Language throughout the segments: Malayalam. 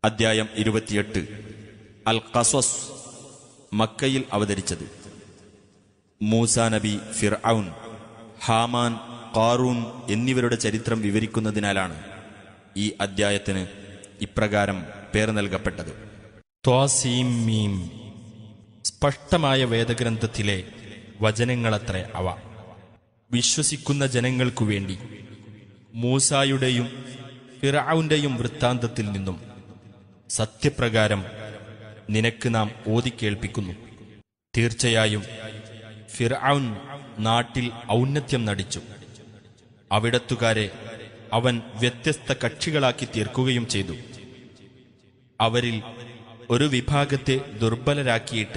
അദ്ധ്യായം ഇരുപത്തിയെട്ട് അൽ ഖസസ് മക്കയിൽ അവതരിച്ചത് മൂസ നബി ഫിർഔൻ ഹാമാൻ ഖാറൂൻ എന്നിവരുടെ ചരിത്രം വിവരിക്കുന്നതിനാലാണ് ഈ അദ്ധ്യായത്തിന് ഇപ്രകാരം പേർ നൽകപ്പെട്ടത് ത്വാസീം മീം സ്പഷ്ടമായ വേദഗ്രന്ഥത്തിലെ വചനങ്ങളത്രേ അവ വിശ്വസിക്കുന്ന ജനങ്ങൾക്കു വേണ്ടി മൂസായുടെയും ഫിറൌന്റെയും വൃത്താന്തത്തിൽ നിന്നും സത്യപ്രകാരം നിനക്ക് നാം ഓതിക്കേൾപ്പിക്കുന്നു തീർച്ചയായും ഫിർഔൻ നാട്ടിൽ ഔന്നത്യം നടിച്ചു അവിടത്തുകാരെ അവൻ വ്യത്യസ്ത കക്ഷികളാക്കി തീർക്കുകയും ചെയ്തു അവരിൽ ഒരു വിഭാഗത്തെ ദുർബലരാക്കിയിട്ട്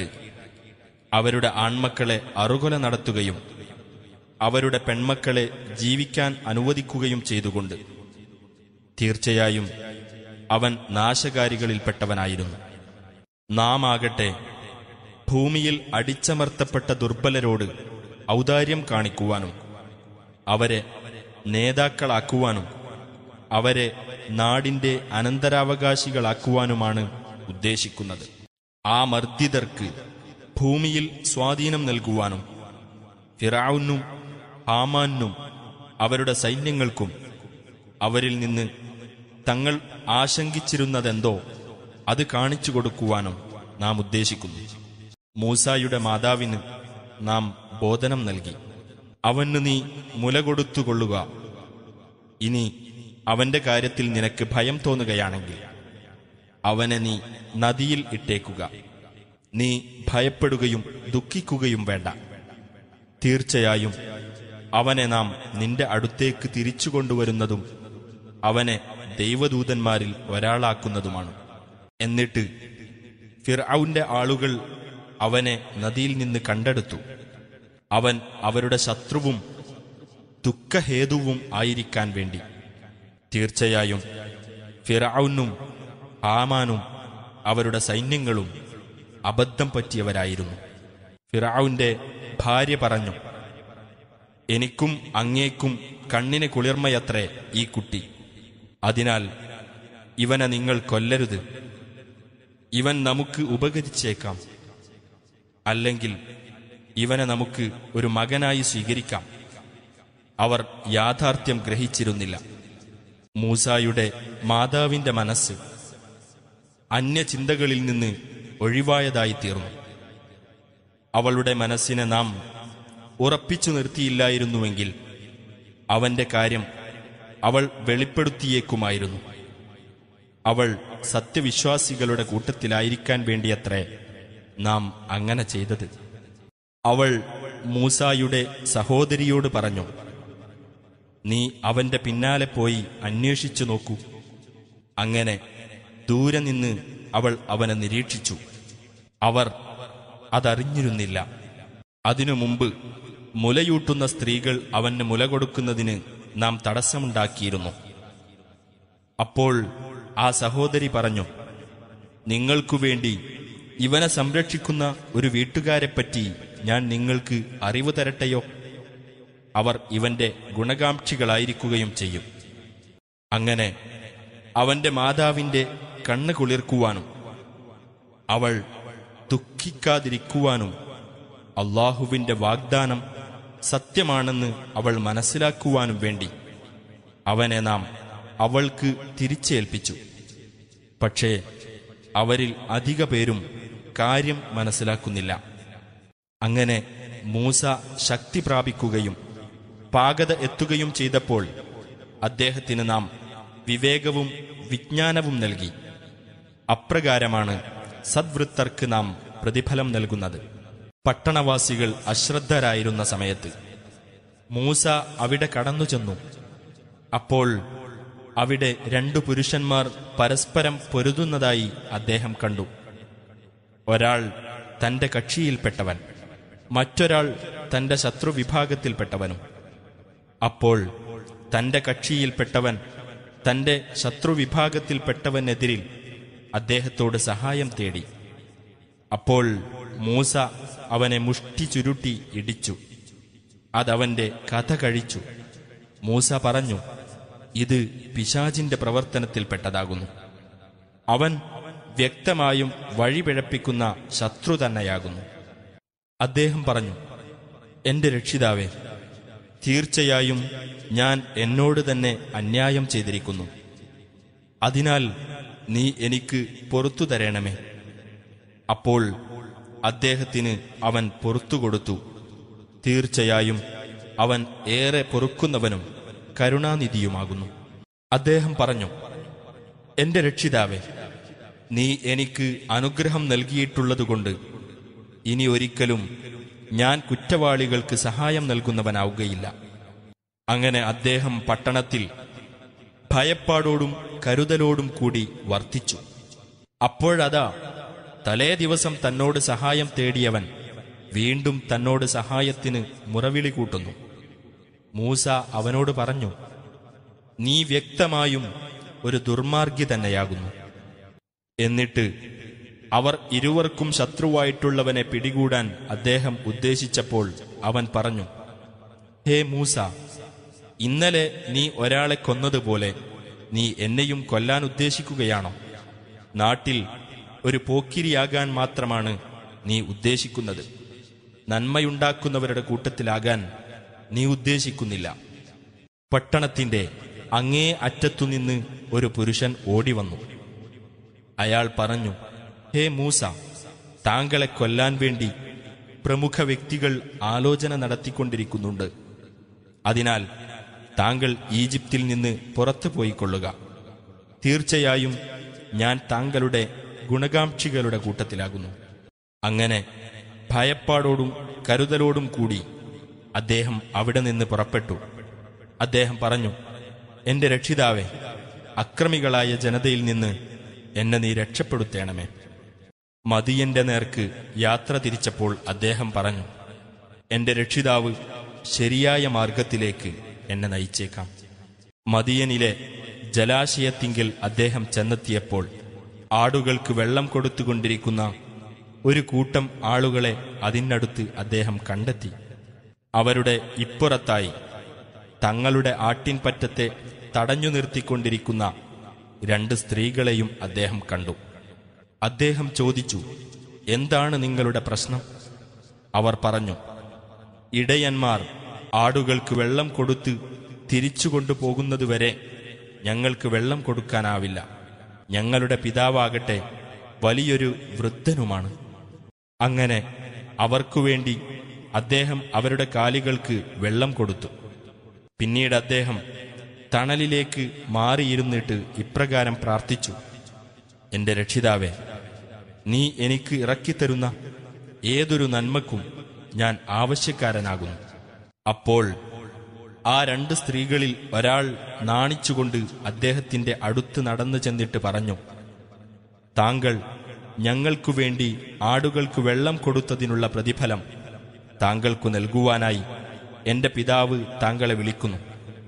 അവരുടെ ആൺമക്കളെ അറുകൊല നടത്തുകയും അവരുടെ പെൺമക്കളെ ജീവിക്കാൻ അനുവദിക്കുകയും ചെയ്തുകൊണ്ട് തീർച്ചയായും അവൻ നാശകാരികളിൽപ്പെട്ടവനായിരുന്നു നാം ആകട്ടെ ഭൂമിയിൽ അടിച്ചമർത്തപ്പെട്ട ദുർബലരോട് ഔദാര്യം കാണിക്കുവാനും അവരെ നേതാക്കളാക്കുവാനും അവരെ നാടിന്റെ അനന്തരാവകാശികളാക്കുവാനുമാണ് ഉദ്ദേശിക്കുന്നത് ആ മർദ്ദിതർക്ക് ഭൂമിയിൽ സ്വാധീനം നൽകുവാനും ഫിറാവുനും ഹാമാനും അവരുടെ സൈന്യങ്ങൾക്കും അവരിൽ നിന്ന് തങ്ങൾ ആശങ്കിച്ചിരുന്നതെന്തോ അത് കാണിച്ചു കൊടുക്കുവാനും നാം ഉദ്ദേശിക്കുന്നു മൂസായുടെ മാതാവിന് നാം ബോധനം നൽകി അവന് നീ മുല കൊടുത്തുകൊള്ളുക ഇനി അവന്റെ കാര്യത്തിൽ നിനക്ക് ഭയം തോന്നുകയാണെങ്കിൽ അവനെ നീ നദിയിൽ ഇട്ടേക്കുക നീ ഭയപ്പെടുകയും ദുഃഖിക്കുകയും വേണ്ട തീർച്ചയായും അവനെ നാം നിന്റെ അടുത്തേക്ക് തിരിച്ചു കൊണ്ടുവരുന്നതും അവനെ ദൈവദൂതന്മാരിൽ ഒരാളാക്കുന്നതുമാണ് എന്നിട്ട് ഫിർഔന്റെ ആളുകൾ അവനെ നദിയിൽ നിന്ന് കണ്ടെടുത്തു അവൻ അവരുടെ ശത്രുവും ദുഃഖഹേതുവും ആയിരിക്കാൻ വേണ്ടി തീർച്ചയായും ഫിറൌനും ആമാനും അവരുടെ സൈന്യങ്ങളും അബദ്ധം പറ്റിയവരായിരുന്നു ഫിറൌന്റെ ഭാര്യ പറഞ്ഞു എനിക്കും അങ്ങേക്കും കണ്ണിന് കുളിർമയത്രേ ഈ കുട്ടി അതിനാൽ ഇവനെ നിങ്ങൾ കൊല്ലരുത് ഇവൻ നമുക്ക് ഉപകരിച്ചേക്കാം അല്ലെങ്കിൽ ഇവനെ നമുക്ക് ഒരു മകനായി സ്വീകരിക്കാം അവർ യാഥാർത്ഥ്യം ഗ്രഹിച്ചിരുന്നില്ല മൂസായുടെ മാതാവിന്റെ മനസ്സ് അന്യചിന്തകളിൽ നിന്ന് ഒഴിവായതായി തീർന്നു അവളുടെ മനസ്സിനെ നാം ഉറപ്പിച്ചു നിർത്തിയില്ലായിരുന്നുവെങ്കിൽ അവന്റെ കാര്യം അവൾ വെളിപ്പെടുത്തിയേക്കുമായിരുന്നു അവൾ സത്യവിശ്വാസികളുടെ കൂട്ടത്തിലായിരിക്കാൻ വേണ്ടിയത്രേ നാം അങ്ങനെ ചെയ്തത് അവൾ മൂസായുടെ സഹോദരിയോട് പറഞ്ഞു നീ അവന്റെ പിന്നാലെ പോയി അന്വേഷിച്ചു നോക്കൂ അങ്ങനെ ദൂരെ നിന്ന് അവൾ അവനെ നിരീക്ഷിച്ചു അവർ അതറിഞ്ഞിരുന്നില്ല അതിനു മുമ്പ് മുലയൂട്ടുന്ന സ്ത്രീകൾ അവന് മുല കൊടുക്കുന്നതിന് നാം തടസ്സമുണ്ടാക്കിയിരുന്നു അപ്പോൾ ആ സഹോദരി പറഞ്ഞു നിങ്ങൾക്കു വേണ്ടി ഇവനെ സംരക്ഷിക്കുന്ന ഒരു വീട്ടുകാരെപ്പറ്റി ഞാൻ നിങ്ങൾക്ക് അറിവ് തരട്ടെയോ അവർ ഇവന്റെ ഗുണകാംക്ഷികളായിരിക്കുകയും ചെയ്യും അങ്ങനെ അവന്റെ മാതാവിന്റെ കണ്ണ് കുളിർക്കുവാനും അവൾ ദുഃഖിക്കാതിരിക്കുവാനും അള്ളാഹുവിന്റെ വാഗ്ദാനം സത്യമാണെന്ന് അവൾ മനസ്സിലാക്കുവാനും വേണ്ടി അവനെ നാം അവൾക്ക് തിരിച്ചേൽപ്പിച്ചു പക്ഷേ അവരിൽ അധിക പേരും കാര്യം മനസ്സിലാക്കുന്നില്ല അങ്ങനെ മൂസ ശക്തി പ്രാപിക്കുകയും പാകത എത്തുകയും ചെയ്തപ്പോൾ അദ്ദേഹത്തിന് നാം വിവേകവും വിജ്ഞാനവും നൽകി അപ്രകാരമാണ് സദ്വൃത്തർക്ക് നാം പ്രതിഫലം നൽകുന്നത് പട്ടണവാസികൾ അശ്രദ്ധരായിരുന്ന സമയത്ത് മൂസ അവിടെ കടന്നു ചെന്നു അപ്പോൾ അവിടെ രണ്ടു പുരുഷന്മാർ പരസ്പരം പൊരുതുന്നതായി അദ്ദേഹം കണ്ടു ഒരാൾ തന്റെ കക്ഷിയിൽപ്പെട്ടവൻ മറ്റൊരാൾ തന്റെ ശത്രുവിഭാഗത്തിൽപ്പെട്ടവനും അപ്പോൾ തന്റെ കക്ഷിയിൽപ്പെട്ടവൻ തന്റെ ശത്രുവിഭാഗത്തിൽപ്പെട്ടവനെതിരിൽ അദ്ദേഹത്തോട് സഹായം തേടി അപ്പോൾ മൂസ അവനെ മുഷ്ടി ചുരുട്ടി ഇടിച്ചു അതവന്റെ കഥ കഴിച്ചു മൂസ പറഞ്ഞു ഇത് പിശാചിന്റെ പ്രവർത്തനത്തിൽപ്പെട്ടതാകുന്നു അവൻ വ്യക്തമായും വഴിപിഴപ്പിക്കുന്ന ശത്രു തന്നെയാകുന്നു അദ്ദേഹം പറഞ്ഞു എന്റെ രക്ഷിതാവേ തീർച്ചയായും ഞാൻ എന്നോട് തന്നെ അന്യായം ചെയ്തിരിക്കുന്നു അതിനാൽ നീ എനിക്ക് പൊറത്തു തരണമേ അപ്പോൾ അദ്ദേഹത്തിന് അവൻ പൊറത്തു കൊടുത്തു തീർച്ചയായും അവൻ ഏറെ പൊറുക്കുന്നവനും കരുണാനിധിയുമാകുന്നു അദ്ദേഹം പറഞ്ഞു എന്റെ രക്ഷിതാവേ നീ എനിക്ക് അനുഗ്രഹം നൽകിയിട്ടുള്ളതുകൊണ്ട് ഇനി ഒരിക്കലും ഞാൻ കുറ്റവാളികൾക്ക് സഹായം നൽകുന്നവനാവുകയില്ല അങ്ങനെ അദ്ദേഹം പട്ടണത്തിൽ ഭയപ്പാടോടും കരുതലോടും കൂടി വർത്തിച്ചു അപ്പോഴതാ തലേ ദിവസം തന്നോട് സഹായം തേടിയവൻ വീണ്ടും തന്നോട് സഹായത്തിന് മുറവിളി കൂട്ടുന്നു മൂസ അവനോട് പറഞ്ഞു നീ വ്യക്തമായും ഒരു ദുർമാർഗി തന്നെയാകുന്നു എന്നിട്ട് അവർ ഇരുവർക്കും ശത്രുവായിട്ടുള്ളവനെ പിടികൂടാൻ അദ്ദേഹം ഉദ്ദേശിച്ചപ്പോൾ അവൻ പറഞ്ഞു ഹേ മൂസ ഇന്നലെ നീ ഒരാളെ കൊന്നതുപോലെ നീ എന്നെയും കൊല്ലാൻ ഉദ്ദേശിക്കുകയാണോ നാട്ടിൽ ഒരു പോക്കിരിയാകാൻ മാത്രമാണ് നീ ഉദ്ദേശിക്കുന്നത് നന്മയുണ്ടാക്കുന്നവരുടെ കൂട്ടത്തിലാകാൻ നീ ഉദ്ദേശിക്കുന്നില്ല പട്ടണത്തിന്റെ അങ്ങേ അറ്റത്തുനിന്ന് ഒരു പുരുഷൻ ഓടിവന്നു അയാൾ പറഞ്ഞു ഹേ മൂസ താങ്കളെ കൊല്ലാൻ വേണ്ടി പ്രമുഖ വ്യക്തികൾ ആലോചന നടത്തിക്കൊണ്ടിരിക്കുന്നുണ്ട് അതിനാൽ താങ്കൾ ഈജിപ്തിൽ നിന്ന് പുറത്തു പോയിക്കൊള്ളുക തീർച്ചയായും ഞാൻ താങ്കളുടെ ഗുണകാംക്ഷികളുടെ കൂട്ടത്തിലാകുന്നു അങ്ങനെ ഭയപ്പാടോടും കരുതലോടും കൂടി അദ്ദേഹം അവിടെ നിന്ന് പുറപ്പെട്ടു അദ്ദേഹം പറഞ്ഞു എന്റെ രക്ഷിതാവേ അക്രമികളായ ജനതയിൽ നിന്ന് എന്നെ നീ രക്ഷപ്പെടുത്തേണമേ മതിയന്റെ നേർക്ക് യാത്ര തിരിച്ചപ്പോൾ അദ്ദേഹം പറഞ്ഞു എന്റെ രക്ഷിതാവ് ശരിയായ മാർഗത്തിലേക്ക് എന്നെ നയിച്ചേക്കാം മദിയനിലെ ജലാശയത്തിങ്കിൽ അദ്ദേഹം ചെന്നെത്തിയപ്പോൾ ആടുകൾക്ക് വെള്ളം കൊടുത്തുകൊണ്ടിരിക്കുന്ന ഒരു കൂട്ടം ആളുകളെ അതിനടുത്ത് അദ്ദേഹം കണ്ടെത്തി അവരുടെ ഇപ്പുറത്തായി തങ്ങളുടെ ആട്ടിൻപറ്റത്തെ തടഞ്ഞു നിർത്തിക്കൊണ്ടിരിക്കുന്ന രണ്ട് സ്ത്രീകളെയും അദ്ദേഹം കണ്ടു അദ്ദേഹം ചോദിച്ചു എന്താണ് നിങ്ങളുടെ പ്രശ്നം അവർ പറഞ്ഞു ഇടയന്മാർ ആടുകൾക്ക് വെള്ളം കൊടുത്ത് തിരിച്ചു കൊണ്ടുപോകുന്നതുവരെ ഞങ്ങൾക്ക് വെള്ളം കൊടുക്കാനാവില്ല ഞങ്ങളുടെ പിതാവാകട്ടെ വലിയൊരു വൃദ്ധനുമാണ് അങ്ങനെ അവർക്കുവേണ്ടി അദ്ദേഹം അവരുടെ കാലികൾക്ക് വെള്ളം കൊടുത്തു പിന്നീട് അദ്ദേഹം തണലിലേക്ക് മാറിയിരുന്നിട്ട് ഇപ്രകാരം പ്രാർത്ഥിച്ചു എന്റെ രക്ഷിതാവേ നീ എനിക്ക് ഇറക്കിത്തരുന്ന ഏതൊരു നന്മക്കും ഞാൻ ആവശ്യക്കാരനാകുന്നു അപ്പോൾ ആ രണ്ട് സ്ത്രീകളിൽ ഒരാൾ നാണിച്ചുകൊണ്ട് അദ്ദേഹത്തിന്റെ അടുത്ത് നടന്നു ചെന്നിട്ട് പറഞ്ഞു താങ്കൾ ഞങ്ങൾക്കു വേണ്ടി ആടുകൾക്ക് വെള്ളം കൊടുത്തതിനുള്ള പ്രതിഫലം താങ്കൾക്കു നൽകുവാനായി എന്റെ പിതാവ് താങ്കളെ വിളിക്കുന്നു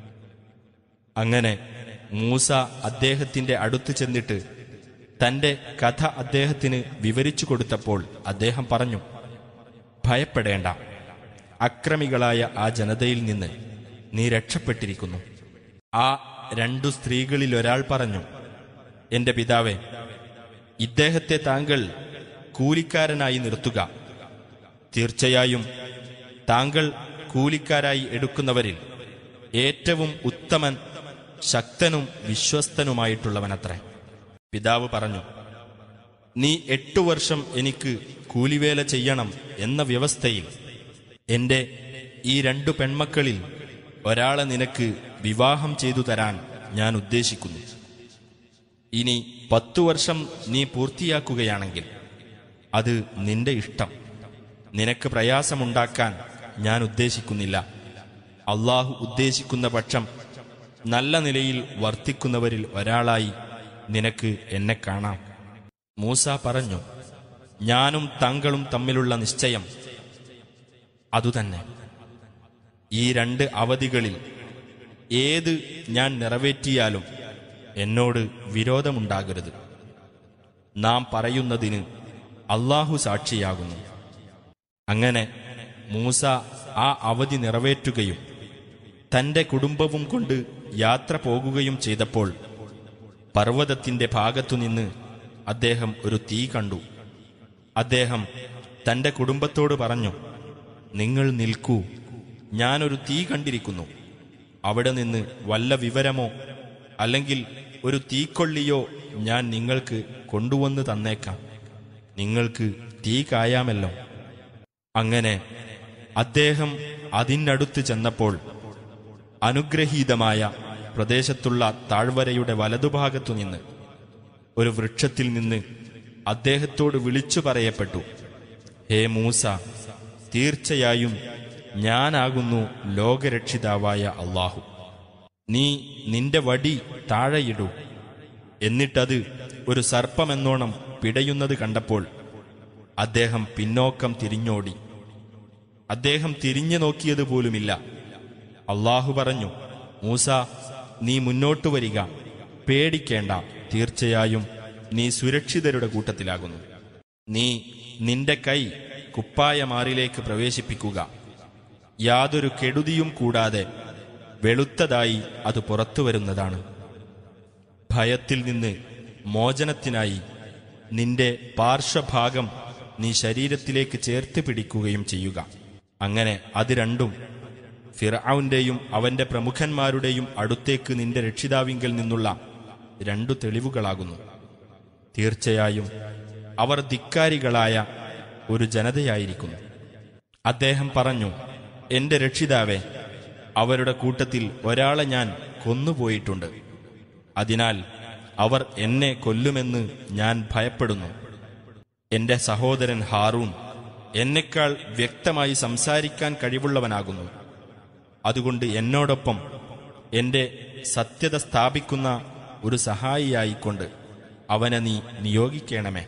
അങ്ങനെ മൂസ അദ്ദേഹത്തിന്റെ അടുത്ത് ചെന്നിട്ട് തന്റെ കഥ അദ്ദേഹത്തിന് വിവരിച്ചു കൊടുത്തപ്പോൾ അദ്ദേഹം പറഞ്ഞു ഭയപ്പെടേണ്ട അക്രമികളായ ആ ജനതയിൽ നിന്ന് നീ രക്ഷപ്പെട്ടിരിക്കുന്നു ആ രണ്ടു സ്ത്രീകളിൽ ഒരാൾ പറഞ്ഞു എന്റെ പിതാവേ ഇദ്ദേഹത്തെ താങ്കൾ കൂലിക്കാരനായി നിർത്തുക തീർച്ചയായും താങ്കൾ കൂലിക്കാരായി എടുക്കുന്നവരിൽ ഏറ്റവും ഉത്തമൻ ശക്തനും വിശ്വസ്തനുമായിട്ടുള്ളവനത്രേ പിതാവ് പറഞ്ഞു നീ എട്ടു വർഷം എനിക്ക് കൂലിവേല ചെയ്യണം എന്ന വ്യവസ്ഥയിൽ എന്റെ ഈ രണ്ടു പെൺമക്കളിൽ ഒരാളെ നിനക്ക് വിവാഹം ചെയ്തു തരാൻ ഞാൻ ഉദ്ദേശിക്കുന്നു ഇനി പത്തു വർഷം നീ പൂർത്തിയാക്കുകയാണെങ്കിൽ അത് നിന്റെ ഇഷ്ടം നിനക്ക് പ്രയാസമുണ്ടാക്കാൻ ഞാൻ ഉദ്ദേശിക്കുന്നില്ല അള്ളാഹു ഉദ്ദേശിക്കുന്ന പക്ഷം നല്ല നിലയിൽ വർത്തിക്കുന്നവരിൽ ഒരാളായി നിനക്ക് എന്നെ കാണാം മൂസ പറഞ്ഞു ഞാനും താങ്കളും തമ്മിലുള്ള നിശ്ചയം അതുതന്നെ ഈ രണ്ട് അവധികളിൽ ഏത് ഞാൻ നിറവേറ്റിയാലും എന്നോട് വിരോധമുണ്ടാകരുത് നാം പറയുന്നതിന് അള്ളാഹു സാക്ഷിയാകുന്നു അങ്ങനെ മൂസ ആ അവധി നിറവേറ്റുകയും തന്റെ കുടുംബവും കൊണ്ട് യാത്ര പോകുകയും ചെയ്തപ്പോൾ പർവ്വതത്തിന്റെ ഭാഗത്തുനിന്ന് അദ്ദേഹം ഒരു തീ കണ്ടു അദ്ദേഹം തന്റെ കുടുംബത്തോട് പറഞ്ഞു നിങ്ങൾ നിൽക്കൂ ഞാനൊരു തീ കണ്ടിരിക്കുന്നു അവിടെ നിന്ന് വല്ല വിവരമോ അല്ലെങ്കിൽ ഒരു തീക്കൊള്ളിയോ ഞാൻ നിങ്ങൾക്ക് കൊണ്ടുവന്ന് തന്നേക്കാം നിങ്ങൾക്ക് തീ കായാമല്ലോ അങ്ങനെ അദ്ദേഹം അതിനടുത്ത് ചെന്നപ്പോൾ അനുഗ്രഹീതമായ പ്രദേശത്തുള്ള താഴ്വരയുടെ വലതുഭാഗത്തു നിന്ന് ഒരു വൃക്ഷത്തിൽ നിന്ന് അദ്ദേഹത്തോട് വിളിച്ചു പറയപ്പെട്ടു ഹേ മൂസ തീർച്ചയായും ഞാനാകുന്നു ലോകരക്ഷിതാവായ അള്ളാഹു നീ നിന്റെ വടി താഴെയിടൂ എന്നിട്ടത് ഒരു സർപ്പമെന്നോണം പിടയുന്നത് കണ്ടപ്പോൾ അദ്ദേഹം പിന്നോക്കം തിരിഞ്ഞോടി അദ്ദേഹം തിരിഞ്ഞു നോക്കിയത് പോലുമില്ല അള്ളാഹു പറഞ്ഞു മൂസ നീ മുന്നോട്ടു വരിക പേടിക്കേണ്ട തീർച്ചയായും നീ സുരക്ഷിതരുടെ കൂട്ടത്തിലാകുന്നു നീ നിന്റെ കൈ കുപ്പായമാറിലേക്ക് പ്രവേശിപ്പിക്കുക യാതൊരു കെടുതിയും കൂടാതെ വെളുത്തതായി അത് പുറത്തു വരുന്നതാണ് ഭയത്തിൽ നിന്ന് മോചനത്തിനായി നിന്റെ പാർശ്വഭാഗം നീ ശരീരത്തിലേക്ക് ചേർത്ത് പിടിക്കുകയും ചെയ്യുക അങ്ങനെ അത് രണ്ടും ഫിറൌന്റെയും അവന്റെ പ്രമുഖന്മാരുടെയും അടുത്തേക്ക് നിന്റെ രക്ഷിതാവിങ്കൽ നിന്നുള്ള രണ്ടു തെളിവുകളാകുന്നു തീർച്ചയായും അവർ ധിക്കാരികളായ ഒരു ജനതയായിരിക്കുന്നു അദ്ദേഹം പറഞ്ഞു എന്റെ രക്ഷിതാവെ അവരുടെ കൂട്ടത്തിൽ ഒരാളെ ഞാൻ കൊന്നുപോയിട്ടുണ്ട് അതിനാൽ അവർ എന്നെ കൊല്ലുമെന്ന് ഞാൻ ഭയപ്പെടുന്നു എന്റെ സഹോദരൻ ഹാറൂൺ എന്നെക്കാൾ വ്യക്തമായി സംസാരിക്കാൻ കഴിവുള്ളവനാകുന്നു അതുകൊണ്ട് എന്നോടൊപ്പം എന്റെ സത്യത സ്ഥാപിക്കുന്ന ഒരു സഹായിയായിക്കൊണ്ട് അവനെ നീ നിയോഗിക്കണമേ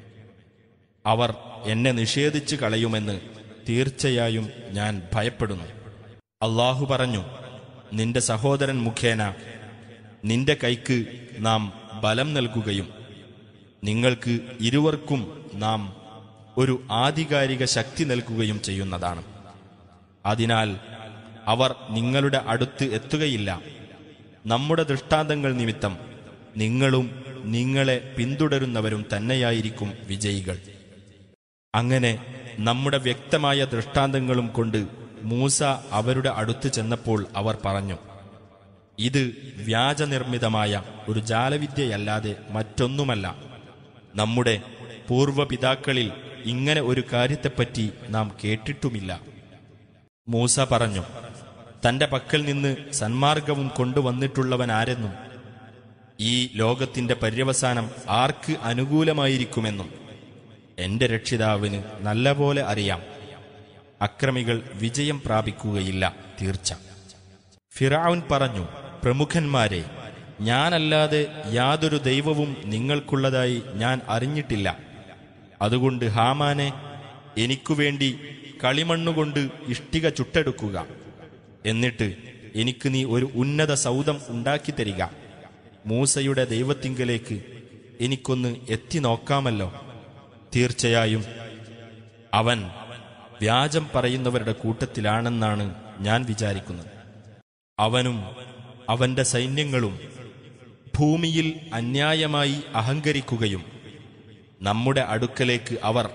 അവർ എന്നെ നിഷേധിച്ചു കളയുമെന്ന് തീർച്ചയായും ഞാൻ ഭയപ്പെടുന്നു അള്ളാഹു പറഞ്ഞു നിന്റെ സഹോദരൻ മുഖേന നിന്റെ കൈക്ക് നാം ബലം നൽകുകയും നിങ്ങൾക്ക് ഇരുവർക്കും നാം ഒരു ആധികാരിക ശക്തി നൽകുകയും ചെയ്യുന്നതാണ് അതിനാൽ അവർ നിങ്ങളുടെ അടുത്ത് എത്തുകയില്ല നമ്മുടെ ദൃഷ്ടാന്തങ്ങൾ നിമിത്തം നിങ്ങളും നിങ്ങളെ പിന്തുടരുന്നവരും തന്നെയായിരിക്കും വിജയികൾ അങ്ങനെ നമ്മുടെ വ്യക്തമായ ദൃഷ്ടാന്തങ്ങളും കൊണ്ട് മൂസ അവരുടെ അടുത്ത് ചെന്നപ്പോൾ അവർ പറഞ്ഞു ഇത് വ്യാജനിർമ്മിതമായ ഒരു ജാലവിദ്യയല്ലാതെ മറ്റൊന്നുമല്ല നമ്മുടെ പൂർവപിതാക്കളിൽ ഇങ്ങനെ ഒരു കാര്യത്തെപ്പറ്റി നാം കേട്ടിട്ടുമില്ല മൂസ പറഞ്ഞു തന്റെ പക്കൽ നിന്ന് സന്മാർഗവും കൊണ്ടുവന്നിട്ടുള്ളവനാരെന്നും ഈ ലോകത്തിന്റെ പര്യവസാനം ആർക്ക് അനുകൂലമായിരിക്കുമെന്നും എന്റെ രക്ഷിതാവിന് നല്ലപോലെ അറിയാം അക്രമികൾ വിജയം പ്രാപിക്കുകയില്ല തീർച്ച ഫിറാവുൻ പറഞ്ഞു പ്രമുഖന്മാരെ ഞാനല്ലാതെ യാതൊരു ദൈവവും നിങ്ങൾക്കുള്ളതായി ഞാൻ അറിഞ്ഞിട്ടില്ല അതുകൊണ്ട് ഹാമാനെ എനിക്കുവേണ്ടി കളിമണ്ണുകൊണ്ട് ഇഷ്ടിക ചുട്ടെടുക്കുക എന്നിട്ട് എനിക്ക് നീ ഒരു ഉന്നത സൗധം ഉണ്ടാക്കി തരിക മൂസയുടെ ദൈവത്തിങ്കലേക്ക് എനിക്കൊന്ന് എത്തി നോക്കാമല്ലോ തീർച്ചയായും അവൻ വ്യാജം പറയുന്നവരുടെ കൂട്ടത്തിലാണെന്നാണ് ഞാൻ വിചാരിക്കുന്നത് അവനും അവന്റെ സൈന്യങ്ങളും ഭൂമിയിൽ അന്യായമായി അഹങ്കരിക്കുകയും നമ്മുടെ അടുക്കലേക്ക് അവർ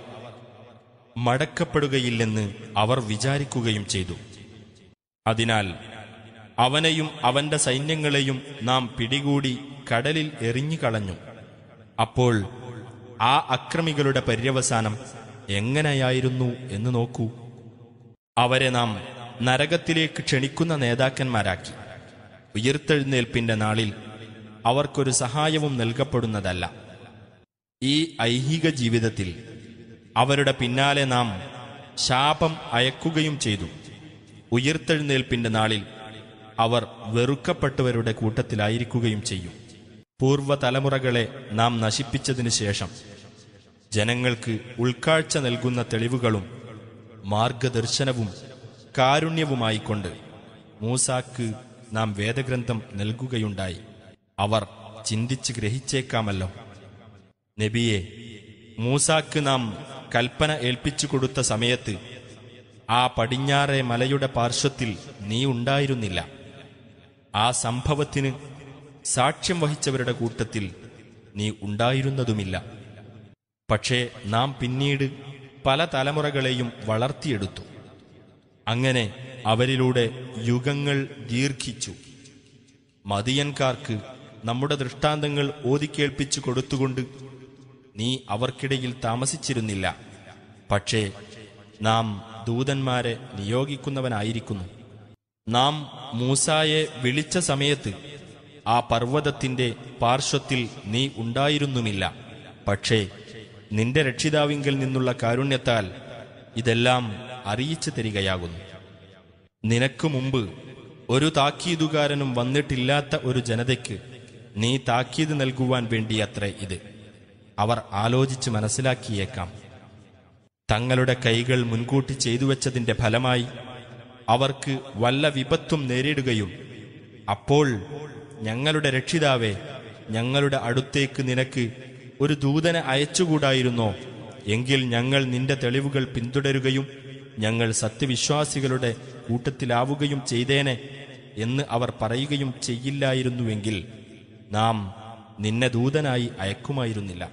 മടക്കപ്പെടുകയില്ലെന്ന് അവർ വിചാരിക്കുകയും ചെയ്തു അതിനാൽ അവനെയും അവന്റെ സൈന്യങ്ങളെയും നാം പിടികൂടി കടലിൽ എറിഞ്ഞുകളഞ്ഞു അപ്പോൾ ആ അക്രമികളുടെ പര്യവസാനം എങ്ങനെയായിരുന്നു എന്ന് നോക്കൂ അവരെ നാം നരകത്തിലേക്ക് ക്ഷണിക്കുന്ന നേതാക്കന്മാരാക്കി ഉയർത്തെഴുന്നേൽപ്പിന്റെ നാളിൽ അവർക്കൊരു സഹായവും നൽകപ്പെടുന്നതല്ല ഈ ഐഹിക ജീവിതത്തിൽ അവരുടെ പിന്നാലെ നാം ശാപം അയക്കുകയും ചെയ്തു ഉയർത്തെഴുന്നേൽപ്പിന്റെ നാളിൽ അവർ വെറുക്കപ്പെട്ടവരുടെ കൂട്ടത്തിലായിരിക്കുകയും ചെയ്യും പൂർവ്വതലമുറകളെ നാം നശിപ്പിച്ചതിനു ശേഷം ജനങ്ങൾക്ക് ഉൾക്കാഴ്ച നൽകുന്ന തെളിവുകളും മാർഗദർശനവും കാരുണ്യവുമായിക്കൊണ്ട് മൂസാക്ക് നാം വേദഗ്രന്ഥം നൽകുകയുണ്ടായി അവർ ചിന്തിച്ച് ഗ്രഹിച്ചേക്കാമല്ലോ നബിയെ മൂസാക്ക് നാം കൽപ്പന ഏൽപ്പിച്ചു കൊടുത്ത സമയത്ത് ആ പടിഞ്ഞാറെ മലയുടെ പാർശ്വത്തിൽ നീ ഉണ്ടായിരുന്നില്ല ആ സംഭവത്തിന് സാക്ഷ്യം വഹിച്ചവരുടെ കൂട്ടത്തിൽ നീ ഉണ്ടായിരുന്നതുമില്ല പക്ഷേ നാം പിന്നീട് പല തലമുറകളെയും വളർത്തിയെടുത്തു അങ്ങനെ അവരിലൂടെ യുഗങ്ങൾ ദീർഘിച്ചു മതിയൻകാർക്ക് നമ്മുടെ ദൃഷ്ടാന്തങ്ങൾ ഓതിക്കേൾപ്പിച്ചു കൊടുത്തുകൊണ്ട് നീ അവർക്കിടയിൽ താമസിച്ചിരുന്നില്ല പക്ഷേ നാം ദൂതന്മാരെ നിയോഗിക്കുന്നവനായിരിക്കുന്നു നാം മൂസായെ വിളിച്ച സമയത്ത് ആ പർവ്വതത്തിന്റെ പാർശ്വത്തിൽ നീ ഉണ്ടായിരുന്നുമില്ല പക്ഷേ നിന്റെ രക്ഷിതാവിങ്കിൽ നിന്നുള്ള കാരുണ്യത്താൽ ഇതെല്ലാം അറിയിച്ചു തരികയാകുന്നു നിനക്കു മുമ്പ് ഒരു താക്കീതുകാരനും വന്നിട്ടില്ലാത്ത ഒരു ജനതയ്ക്ക് നീ താക്കീത് നൽകുവാൻ വേണ്ടിയത്രേ ഇത് അവർ ആലോചിച്ച് മനസ്സിലാക്കിയേക്കാം തങ്ങളുടെ കൈകൾ മുൻകൂട്ടി ചെയ്തു വച്ചതിന്റെ ഫലമായി അവർക്ക് വല്ല വിപത്തും നേരിടുകയും അപ്പോൾ ഞങ്ങളുടെ രക്ഷിതാവേ ഞങ്ങളുടെ അടുത്തേക്ക് നിനക്ക് ഒരു ദൂതനെ അയച്ചുകൂടായിരുന്നോ എങ്കിൽ ഞങ്ങൾ നിന്റെ തെളിവുകൾ പിന്തുടരുകയും ഞങ്ങൾ സത്യവിശ്വാസികളുടെ കൂട്ടത്തിലാവുകയും ചെയ്തേനെ എന്ന് അവർ പറയുകയും ചെയ്യില്ലായിരുന്നുവെങ്കിൽ നാം നിന്നെ ദൂതനായി അയക്കുമായിരുന്നില്ല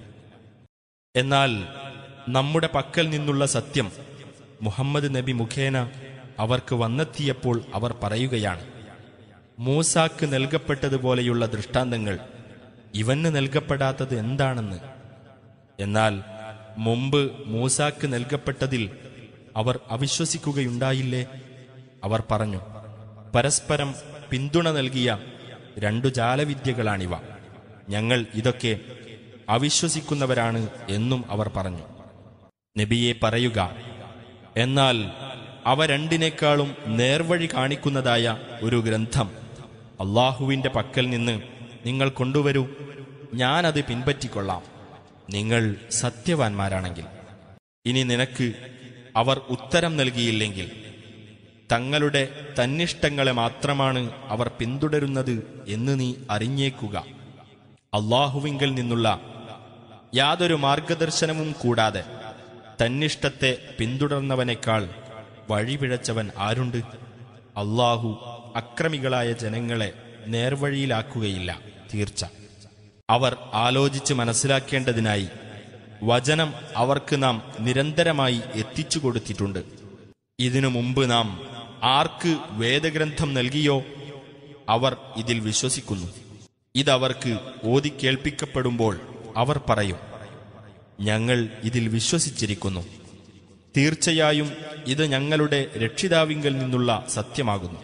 എന്നാൽ നമ്മുടെ പക്കൽ നിന്നുള്ള സത്യം മുഹമ്മദ് നബി മുഖേന അവർക്ക് വന്നെത്തിയപ്പോൾ അവർ പറയുകയാണ് മൂസാക്ക് നൽകപ്പെട്ടതുപോലെയുള്ള ദൃഷ്ടാന്തങ്ങൾ ഇവന് നൽകപ്പെടാത്തത് എന്താണെന്ന് എന്നാൽ മുമ്പ് മൂസാക്ക് നൽകപ്പെട്ടതിൽ അവർ അവിശ്വസിക്കുകയുണ്ടായില്ലേ അവർ പറഞ്ഞു പരസ്പരം പിന്തുണ നൽകിയ രണ്ടു ജാലവിദ്യകളാണിവ ഞങ്ങൾ ഇതൊക്കെ അവിശ്വസിക്കുന്നവരാണ് എന്നും അവർ പറഞ്ഞു നബിയെ പറയുക എന്നാൽ അവ രണ്ടിനേക്കാളും നേർവഴി കാണിക്കുന്നതായ ഒരു ഗ്രന്ഥം അള്ളാഹുവിന്റെ പക്കൽ നിന്ന് നിങ്ങൾ കൊണ്ടുവരൂ ഞാനത് പിൻപറ്റിക്കൊള്ളാം നിങ്ങൾ സത്യവാൻമാരാണെങ്കിൽ ഇനി നിനക്ക് അവർ ഉത്തരം നൽകിയില്ലെങ്കിൽ തങ്ങളുടെ തന്നിഷ്ടങ്ങളെ മാത്രമാണ് അവർ പിന്തുടരുന്നത് എന്ന് നീ അറിഞ്ഞേക്കുക അള്ളാഹുവിങ്കിൽ നിന്നുള്ള യാതൊരു മാർഗദർശനവും കൂടാതെ തന്നിഷ്ടത്തെ പിന്തുടർന്നവനേക്കാൾ വഴിപിഴച്ചവൻ ആരുണ്ട് അള്ളാഹു അക്രമികളായ ജനങ്ങളെ നേർവഴിയിലാക്കുകയില്ല തീർച്ച അവർ ആലോചിച്ച് മനസ്സിലാക്കേണ്ടതിനായി വചനം അവർക്ക് നാം നിരന്തരമായി എത്തിച്ചു കൊടുത്തിട്ടുണ്ട് ഇതിനു മുമ്പ് നാം ആർക്ക് വേദഗ്രന്ഥം നൽകിയോ അവർ ഇതിൽ വിശ്വസിക്കുന്നു ഇതവർക്ക് ഓതിക്കേൾപ്പിക്കപ്പെടുമ്പോൾ അവർ പറയും ഞങ്ങൾ ഇതിൽ വിശ്വസിച്ചിരിക്കുന്നു തീർച്ചയായും ഇത് ഞങ്ങളുടെ രക്ഷിതാവിങ്കൽ നിന്നുള്ള സത്യമാകുന്നു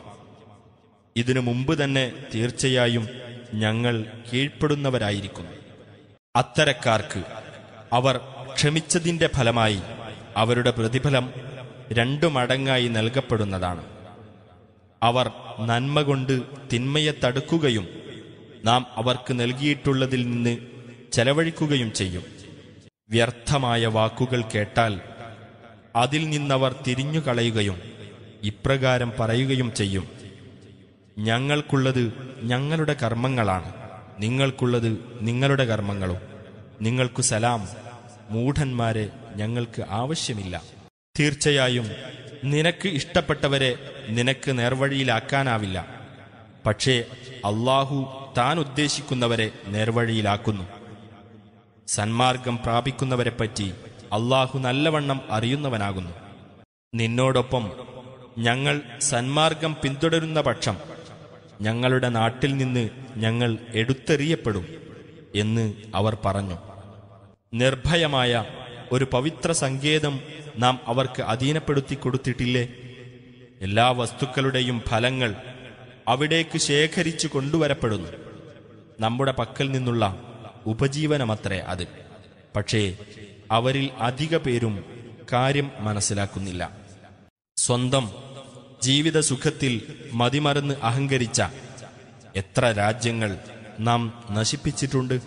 ഇതിനു മുമ്പ് തന്നെ തീർച്ചയായും ഞങ്ങൾ കീഴ്പ്പെടുന്നവരായിരിക്കുന്നു അത്തരക്കാർക്ക് അവർ ക്ഷമിച്ചതിന്റെ ഫലമായി അവരുടെ പ്രതിഫലം രണ്ടു മടങ്ങായി നൽകപ്പെടുന്നതാണ് അവർ നന്മ കൊണ്ട് തിന്മയെ തടുക്കുകയും നാം അവർക്ക് നൽകിയിട്ടുള്ളതിൽ നിന്ന് ചെലവഴിക്കുകയും ചെയ്യും വ്യർത്ഥമായ വാക്കുകൾ കേട്ടാൽ അതിൽ നിന്നവർ തിരിഞ്ഞുകളയുകയും ഇപ്രകാരം പറയുകയും ചെയ്യും ഞങ്ങൾക്കുള്ളത് ഞങ്ങളുടെ കർമ്മങ്ങളാണ് നിങ്ങൾക്കുള്ളത് നിങ്ങളുടെ കർമ്മങ്ങളും നിങ്ങൾക്കു സലാം മൂഢന്മാരെ ഞങ്ങൾക്ക് ആവശ്യമില്ല തീർച്ചയായും നിനക്ക് ഇഷ്ടപ്പെട്ടവരെ നിനക്ക് നേർവഴിയിലാക്കാനാവില്ല പക്ഷേ അള്ളാഹു താൻ ഉദ്ദേശിക്കുന്നവരെ നേർവഴിയിലാക്കുന്നു സന്മാർഗം പ്രാപിക്കുന്നവരെപ്പറ്റി അള്ളാഹു നല്ലവണ്ണം അറിയുന്നവനാകുന്നു നിന്നോടൊപ്പം ഞങ്ങൾ സന്മാർഗം പിന്തുടരുന്ന പക്ഷം ഞങ്ങളുടെ നാട്ടിൽ നിന്ന് ഞങ്ങൾ എടുത്തെറിയപ്പെടും എന്ന് അവർ പറഞ്ഞു നിർഭയമായ ഒരു പവിത്ര സങ്കേതം നാം അവർക്ക് അധീനപ്പെടുത്തി കൊടുത്തിട്ടില്ലേ എല്ലാ വസ്തുക്കളുടെയും ഫലങ്ങൾ അവിടേക്ക് ശേഖരിച്ചു കൊണ്ടുവരപ്പെടുന്നു നമ്മുടെ പക്കൽ നിന്നുള്ള ഉപജീവനമത്രേ അത് പക്ഷേ അവരിൽ അധിക പേരും കാര്യം മനസ്സിലാക്കുന്നില്ല സ്വന്തം ജീവിത സുഖത്തിൽ മതിമറന്ന് അഹങ്കരിച്ച എത്ര രാജ്യങ്ങൾ നാം നശിപ്പിച്ചിട്ടുണ്ട്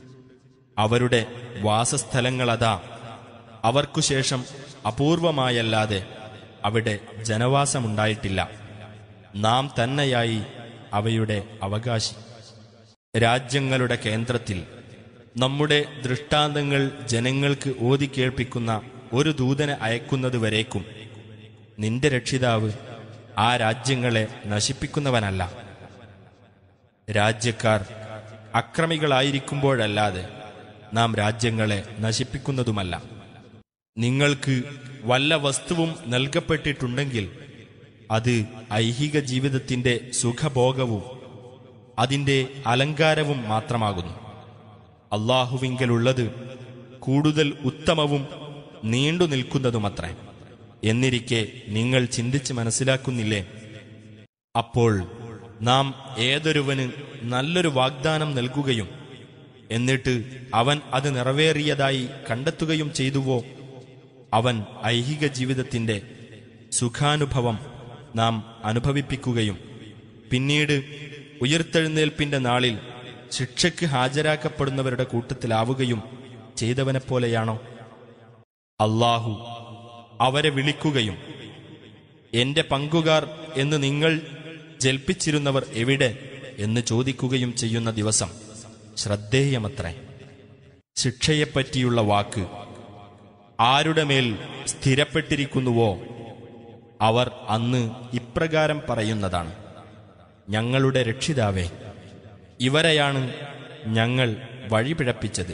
അവരുടെ വാസസ്ഥലങ്ങളതാ അവർക്കു ശേഷം അപൂർവമായല്ലാതെ അവിടെ ജനവാസമുണ്ടായിട്ടില്ല നാം തന്നെയായി അവയുടെ അവകാശി രാജ്യങ്ങളുടെ കേന്ദ്രത്തിൽ നമ്മുടെ ദൃഷ്ടാന്തങ്ങൾ ജനങ്ങൾക്ക് ഓതിക്കേൾപ്പിക്കുന്ന ഒരു ദൂതനെ അയക്കുന്നതുവരേക്കും നിന്റെ രക്ഷിതാവ് ആ രാജ്യങ്ങളെ നശിപ്പിക്കുന്നവനല്ല രാജ്യക്കാർ അക്രമികളായിരിക്കുമ്പോഴല്ലാതെ നാം രാജ്യങ്ങളെ നശിപ്പിക്കുന്നതുമല്ല നിങ്ങൾക്ക് വല്ല വസ്തുവും നൽകപ്പെട്ടിട്ടുണ്ടെങ്കിൽ അത് ഐഹിക ജീവിതത്തിന്റെ സുഖഭോഗവും അതിന്റെ അലങ്കാരവും മാത്രമാകുന്നു അള്ളാഹുവിങ്കലുള്ളത് കൂടുതൽ ഉത്തമവും നീണ്ടു നിൽക്കുന്നതുമത്രേ എന്നിരിക്കെ നിങ്ങൾ ചിന്തിച്ച് മനസ്സിലാക്കുന്നില്ലേ അപ്പോൾ നാം ഏതൊരുവന് നല്ലൊരു വാഗ്ദാനം നൽകുകയും എന്നിട്ട് അവൻ അത് നിറവേറിയതായി കണ്ടെത്തുകയും ചെയ്തുവോ അവൻ ഐഹിക ജീവിതത്തിന്റെ സുഖാനുഭവം നാം അനുഭവിപ്പിക്കുകയും പിന്നീട് ഉയർത്തെഴുന്നേൽപ്പിന്റെ നാളിൽ ശിക്ഷയ്ക്ക് ഹാജരാക്കപ്പെടുന്നവരുടെ കൂട്ടത്തിലാവുകയും ചെയ്തവനെപ്പോലെയാണോ അള്ളാഹു അവരെ വിളിക്കുകയും എന്റെ പങ്കുകാർ എന്ന് നിങ്ങൾ ജൽപ്പിച്ചിരുന്നവർ എവിടെ എന്ന് ചോദിക്കുകയും ചെയ്യുന്ന ദിവസം ശ്രദ്ധേയമത്രേ ശിക്ഷയെപ്പറ്റിയുള്ള വാക്ക് ആരുടെ മേൽ സ്ഥിരപ്പെട്ടിരിക്കുന്നുവോ അവർ അന്ന് ഇപ്രകാരം പറയുന്നതാണ് ഞങ്ങളുടെ രക്ഷിതാവേ ഇവരെയാണ് ഞങ്ങൾ വഴിപിഴപ്പിച്ചത്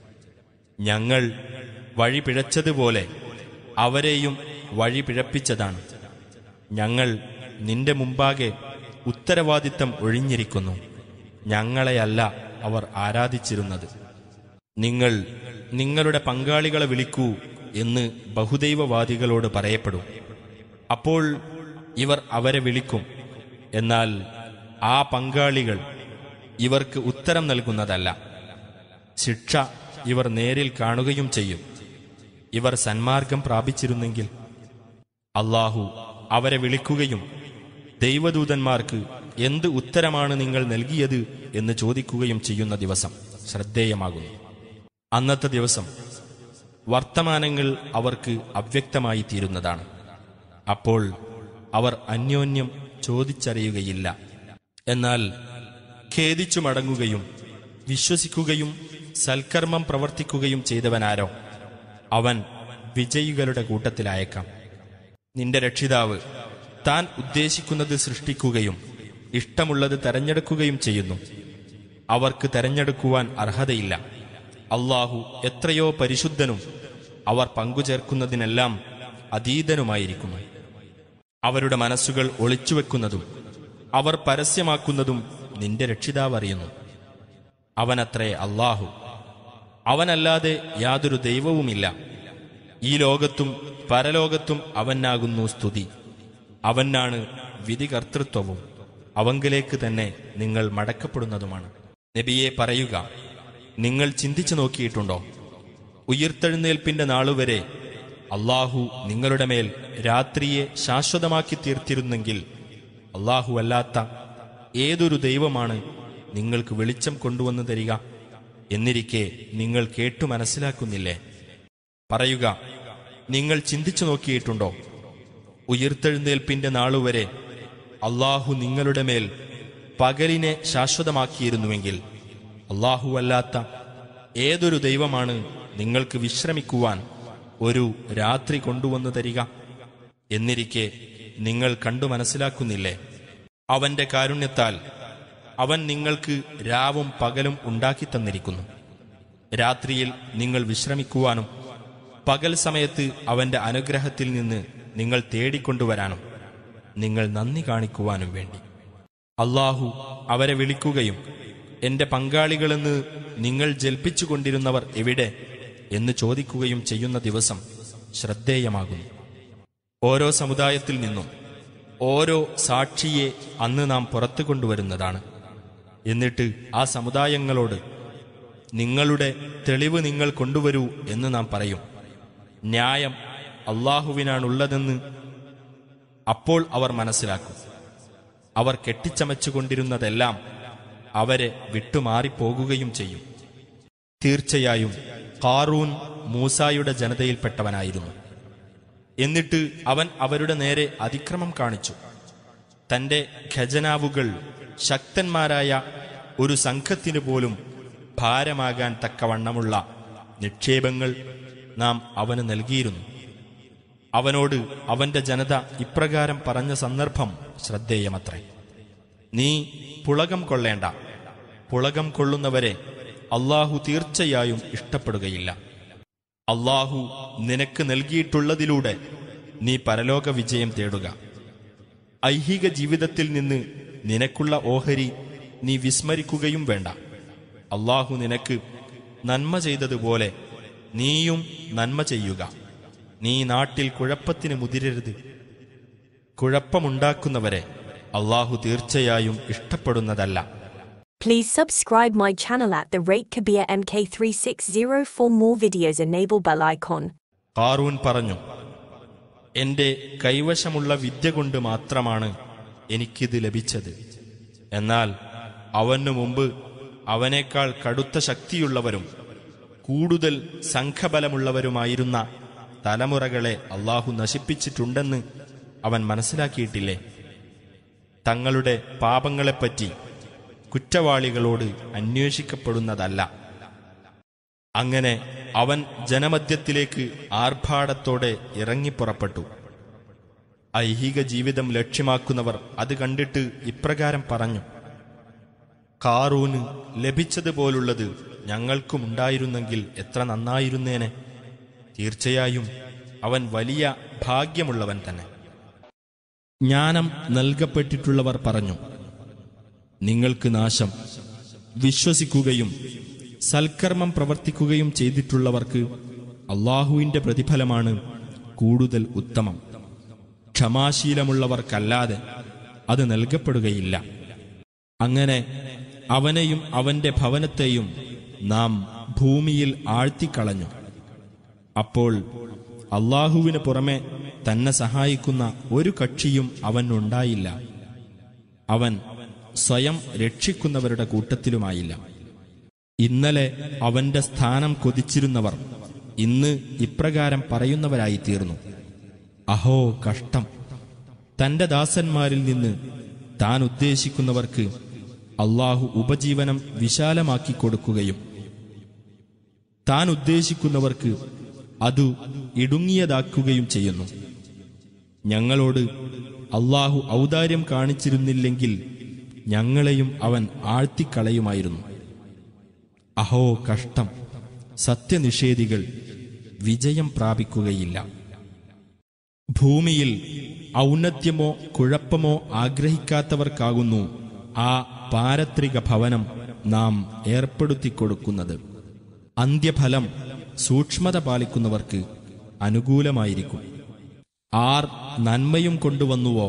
ഞങ്ങൾ വഴിപിഴച്ചതുപോലെ അവരെയും വഴിപിഴപ്പിച്ചതാണ് ഞങ്ങൾ നിന്റെ മുമ്പാകെ ഉത്തരവാദിത്തം ഒഴിഞ്ഞിരിക്കുന്നു ഞങ്ങളെയല്ല അവർ ആരാധിച്ചിരുന്നത് നിങ്ങൾ നിങ്ങളുടെ പങ്കാളികളെ വിളിക്കൂ എന്ന് ബഹുദൈവവാദികളോട് പറയപ്പെടും അപ്പോൾ ഇവർ അവരെ വിളിക്കും എന്നാൽ ആ പങ്കാളികൾ ഇവർക്ക് ഉത്തരം നൽകുന്നതല്ല ശിക്ഷ ഇവർ നേരിൽ കാണുകയും ചെയ്യും ഇവർ സന്മാർഗം പ്രാപിച്ചിരുന്നെങ്കിൽ അള്ളാഹു അവരെ വിളിക്കുകയും ദൈവദൂതന്മാർക്ക് എന്ത് ഉത്തരമാണ് നിങ്ങൾ നൽകിയത് എന്ന് ചോദിക്കുകയും ചെയ്യുന്ന ദിവസം ശ്രദ്ധേയമാകുന്നു അന്നത്തെ ദിവസം വർത്തമാനങ്ങൾ അവർക്ക് അവ്യക്തമായി തീരുന്നതാണ് അപ്പോൾ അവർ അന്യോന്യം ചോദിച്ചറിയുകയില്ല എന്നാൽ ഖേദിച്ചു മടങ്ങുകയും വിശ്വസിക്കുകയും സൽക്കർമ്മം പ്രവർത്തിക്കുകയും ചെയ്തവനാരോ അവൻ വിജയികളുടെ കൂട്ടത്തിലായേക്കാം നിന്റെ രക്ഷിതാവ് താൻ ഉദ്ദേശിക്കുന്നത് സൃഷ്ടിക്കുകയും ഇഷ്ടമുള്ളത് തെരഞ്ഞെടുക്കുകയും ചെയ്യുന്നു അവർക്ക് തെരഞ്ഞെടുക്കുവാൻ അർഹതയില്ല അള്ളാഹു എത്രയോ പരിശുദ്ധനും അവർ പങ്കുചേർക്കുന്നതിനെല്ലാം അതീതനുമായിരിക്കുന്നു അവരുടെ മനസ്സുകൾ ഒളിച്ചുവെക്കുന്നതും അവർ പരസ്യമാക്കുന്നതും നിന്റെ രക്ഷിതാവ് അറിയുന്നു അവനത്രേ അള്ളാഹു അവനല്ലാതെ യാതൊരു ദൈവവുമില്ല ഈ ലോകത്തും പരലോകത്തും അവനാകുന്നു സ്തുതി അവനാണ് വിധികർത്തൃത്വവും അവങ്കിലേക്ക് തന്നെ നിങ്ങൾ മടക്കപ്പെടുന്നതുമാണ് നബിയെ പറയുക നിങ്ങൾ ചിന്തിച്ചു നോക്കിയിട്ടുണ്ടോ ഉയിർത്തെഴുന്നേൽപ്പിന്റെ നാളുവരെ അള്ളാഹു നിങ്ങളുടെ മേൽ രാത്രിയെ ശാശ്വതമാക്കി തീർത്തിരുന്നെങ്കിൽ അള്ളാഹു അല്ലാത്ത ഏതൊരു ദൈവമാണ് നിങ്ങൾക്ക് വെളിച്ചം കൊണ്ടുവന്നു തരിക എന്നിരിക്കെ നിങ്ങൾ കേട്ടു മനസ്സിലാക്കുന്നില്ലേ പറയുക നിങ്ങൾ ചിന്തിച്ചു നോക്കിയിട്ടുണ്ടോ ഉയിർത്തെഴുന്നേൽപ്പിന്റെ നാളുവരെ അള്ളാഹു നിങ്ങളുടെ മേൽ പകലിനെ ശാശ്വതമാക്കിയിരുന്നുവെങ്കിൽ അള്ളാഹു അല്ലാത്ത ഏതൊരു ദൈവമാണ് നിങ്ങൾക്ക് വിശ്രമിക്കുവാൻ ഒരു രാത്രി കൊണ്ടുവന്നു തരിക എന്നിരിക്കെ നിങ്ങൾ കണ്ടു മനസ്സിലാക്കുന്നില്ലേ അവന്റെ കാരുണ്യത്താൽ അവൻ നിങ്ങൾക്ക് രാവും പകലും ഉണ്ടാക്കി തന്നിരിക്കുന്നു രാത്രിയിൽ നിങ്ങൾ വിശ്രമിക്കുവാനും പകൽ സമയത്ത് അവന്റെ അനുഗ്രഹത്തിൽ നിന്ന് നിങ്ങൾ തേടിക്കൊണ്ടുവരാനും നിങ്ങൾ നന്ദി കാണിക്കുവാനും വേണ്ടി അള്ളാഹു അവരെ വിളിക്കുകയും എന്റെ പങ്കാളികളെന്ന് നിങ്ങൾ ജൽപ്പിച്ചുകൊണ്ടിരുന്നവർ എവിടെ എന്ന് ചോദിക്കുകയും ചെയ്യുന്ന ദിവസം ശ്രദ്ധേയമാകുന്നു ഓരോ സമുദായത്തിൽ നിന്നും ഓരോ സാക്ഷിയെ അന്ന് നാം പുറത്തു കൊണ്ടുവരുന്നതാണ് എന്നിട്ട് ആ സമുദായങ്ങളോട് നിങ്ങളുടെ തെളിവ് നിങ്ങൾ കൊണ്ടുവരൂ എന്ന് നാം പറയും ന്യായം അള്ളാഹുവിനാണുള്ളതെന്ന് അപ്പോൾ അവർ മനസ്സിലാക്കും അവർ കെട്ടിച്ചമച്ചുകൊണ്ടിരുന്നതെല്ലാം അവരെ വിട്ടുമാറിപ്പോകുകയും ചെയ്യും തീർച്ചയായും കാറൂൻ മൂസായുടെ ജനതയിൽപ്പെട്ടവനായിരുന്നു എന്നിട്ട് അവൻ അവരുടെ നേരെ അതിക്രമം കാണിച്ചു തന്റെ ഖജനാവുകൾ ശക്തന്മാരായ ഒരു സംഘത്തിനു പോലും ഭാരമാകാൻ തക്കവണ്ണമുള്ള നിക്ഷേപങ്ങൾ നാം അവന് നൽകിയിരുന്നു അവനോട് അവന്റെ ജനത ഇപ്രകാരം പറഞ്ഞ സന്ദർഭം ശ്രദ്ധേയമത്രേ നീ പുളകം കൊള്ളേണ്ട പുളകം കൊള്ളുന്നവരെ അള്ളാഹു തീർച്ചയായും ഇഷ്ടപ്പെടുകയില്ല അള്ളാഹു നിനക്ക് നൽകിയിട്ടുള്ളതിലൂടെ നീ പരലോക വിജയം തേടുക ഐഹിക ജീവിതത്തിൽ നിന്ന് നിനക്കുള്ള ഓഹരി നീ വിസ്മരിക്കുകയും വേണ്ട അള്ളാഹു നിനക്ക് നന്മ ചെയ്തതുപോലെ നീയും നന്മ ചെയ്യുക നീ നാട്ടിൽ കുഴപ്പത്തിന് മുതിരരുത് കുഴപ്പമുണ്ടാക്കുന്നവരെ അള്ളാഹു തീർച്ചയായും ഇഷ്ടപ്പെടുന്നതല്ല Please subscribe my channel at the rate Kabir MK360 for more videos. Enable bell icon. Qarun പറഞ്ഞു എന്റെ കൈവശമുള്ള വിദ്യ കൊണ്ട് മാത്രമാണ് എനിക്കിത് ലഭിച്ചത് എന്നാൽ അവനു മുമ്പ് അവനേക്കാൾ കടുത്ത ശക്തിയുള്ളവരും കൂടുതൽ സംഘബലമുള്ളവരുമായിരുന്ന തലമുറകളെ അള്ളാഹു നശിപ്പിച്ചിട്ടുണ്ടെന്ന് അവൻ മനസ്സിലാക്കിയിട്ടില്ലേ തങ്ങളുടെ പാപങ്ങളെപ്പറ്റി കുറ്റവാളികളോട് അന്വേഷിക്കപ്പെടുന്നതല്ല അങ്ങനെ അവൻ ജനമധ്യത്തിലേക്ക് ആർഭാടത്തോടെ ഇറങ്ങിപ്പുറപ്പെട്ടു ഐഹിക ജീവിതം ലക്ഷ്യമാക്കുന്നവർ അത് കണ്ടിട്ട് ഇപ്രകാരം പറഞ്ഞു കാറൂന് ലഭിച്ചതുപോലുള്ളത് ഞങ്ങൾക്കുമുണ്ടായിരുന്നെങ്കിൽ എത്ര നന്നായിരുന്നേനെ തീർച്ചയായും അവൻ വലിയ ഭാഗ്യമുള്ളവൻ തന്നെ ജ്ഞാനം നൽകപ്പെട്ടിട്ടുള്ളവർ പറഞ്ഞു നിങ്ങൾക്ക് നാശം വിശ്വസിക്കുകയും സൽക്കർമ്മം പ്രവർത്തിക്കുകയും ചെയ്തിട്ടുള്ളവർക്ക് അള്ളാഹുവിന്റെ പ്രതിഫലമാണ് കൂടുതൽ ഉത്തമം ക്ഷമാശീലമുള്ളവർക്കല്ലാതെ അത് നൽകപ്പെടുകയില്ല അങ്ങനെ അവനെയും അവന്റെ ഭവനത്തെയും നാം ഭൂമിയിൽ ആഴ്ത്തിക്കളഞ്ഞു അപ്പോൾ അള്ളാഹുവിന് പുറമെ തന്നെ സഹായിക്കുന്ന ഒരു കക്ഷിയും അവനുണ്ടായില്ല അവൻ സ്വയം രക്ഷിക്കുന്നവരുടെ കൂട്ടത്തിലുമായില്ല ഇന്നലെ അവന്റെ സ്ഥാനം കൊതിച്ചിരുന്നവർ ഇന്ന് ഇപ്രകാരം പറയുന്നവരായി തീർന്നു അഹോ കഷ്ടം തന്റെ ദാസന്മാരിൽ നിന്ന് താൻ ഉദ്ദേശിക്കുന്നവർക്ക് അള്ളാഹു ഉപജീവനം വിശാലമാക്കി കൊടുക്കുകയും താൻ ഉദ്ദേശിക്കുന്നവർക്ക് അതു ഇടുങ്ങിയതാക്കുകയും ചെയ്യുന്നു ഞങ്ങളോട് അള്ളാഹു ഔദാര്യം കാണിച്ചിരുന്നില്ലെങ്കിൽ ഞങ്ങളെയും അവൻ ആഴ്ത്തിക്കളയുമായിരുന്നു അഹോ കഷ്ടം സത്യനിഷേധികൾ വിജയം പ്രാപിക്കുകയില്ല ഭൂമിയിൽ ഔന്നത്യമോ കുഴപ്പമോ ആഗ്രഹിക്കാത്തവർക്കാകുന്നു ആ പാരത്രിക ഭവനം നാം ഏർപ്പെടുത്തിക്കൊടുക്കുന്നത് അന്ത്യഫലം സൂക്ഷ്മത പാലിക്കുന്നവർക്ക് അനുകൂലമായിരിക്കും ആർ നന്മയും കൊണ്ടുവന്നുവോ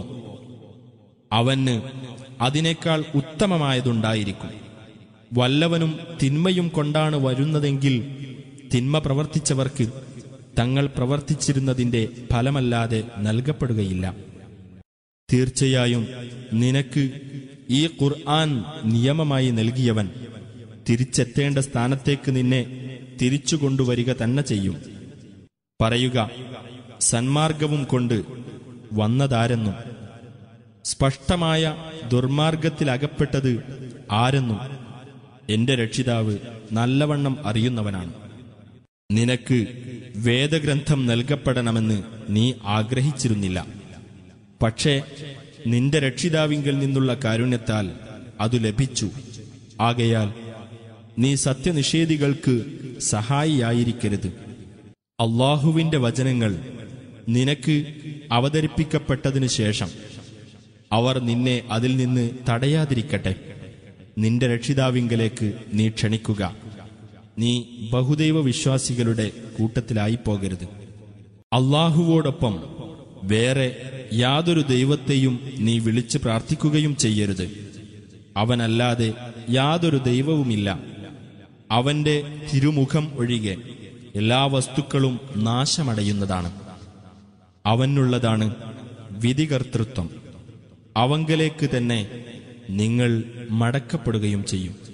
അവന് അതിനേക്കാൾ ഉത്തമമായതുണ്ടായിരിക്കും വല്ലവനും തിന്മയും കൊണ്ടാണ് വരുന്നതെങ്കിൽ തിന്മ പ്രവർത്തിച്ചവർക്ക് തങ്ങൾ പ്രവർത്തിച്ചിരുന്നതിന്റെ ഫലമല്ലാതെ നൽകപ്പെടുകയില്ല തീർച്ചയായും നിനക്ക് ഈ ഖുർആൻ നിയമമായി നൽകിയവൻ തിരിച്ചെത്തേണ്ട സ്ഥാനത്തേക്ക് നിന്നെ തിരിച്ചു കൊണ്ടുവരിക തന്നെ ചെയ്യും പറയുക സന്മാർഗവും കൊണ്ട് വന്നതാരെന്നും സ്പഷ്ടമായ ദുർമാർഗത്തിലകപ്പെട്ടത് ആരെന്നും എന്റെ രക്ഷിതാവ് നല്ലവണ്ണം അറിയുന്നവനാണ് നിനക്ക് വേദഗ്രന്ഥം നൽകപ്പെടണമെന്ന് നീ ആഗ്രഹിച്ചിരുന്നില്ല പക്ഷേ നിന്റെ രക്ഷിതാവിങ്കിൽ നിന്നുള്ള കാരുണ്യത്താൽ അതു ലഭിച്ചു ആകയാൽ നീ സത്യനിഷേധികൾക്ക് സഹായിയായിരിക്കരുത് അള്ളാഹുവിന്റെ വചനങ്ങൾ നിനക്ക് അവതരിപ്പിക്കപ്പെട്ടതിനു ശേഷം അവർ നിന്നെ അതിൽ നിന്ന് തടയാതിരിക്കട്ടെ നിന്റെ രക്ഷിതാവിങ്കലേക്ക് നീ ക്ഷണിക്കുക നീ ബഹുദൈവ വിശ്വാസികളുടെ കൂട്ടത്തിലായി പോകരുത് അള്ളാഹുവോടൊപ്പം വേറെ യാതൊരു ദൈവത്തെയും നീ വിളിച്ച് പ്രാർത്ഥിക്കുകയും ചെയ്യരുത് അവനല്ലാതെ യാതൊരു ദൈവവുമില്ല അവന്റെ തിരുമുഖം ഒഴികെ എല്ലാ വസ്തുക്കളും നാശമടയുന്നതാണ് അവനുള്ളതാണ് വിധികർത്തൃത്വം അവങ്കലേക്ക് തന്നെ നിങ്ങൾ മടക്കപ്പെടുകയും ചെയ്യും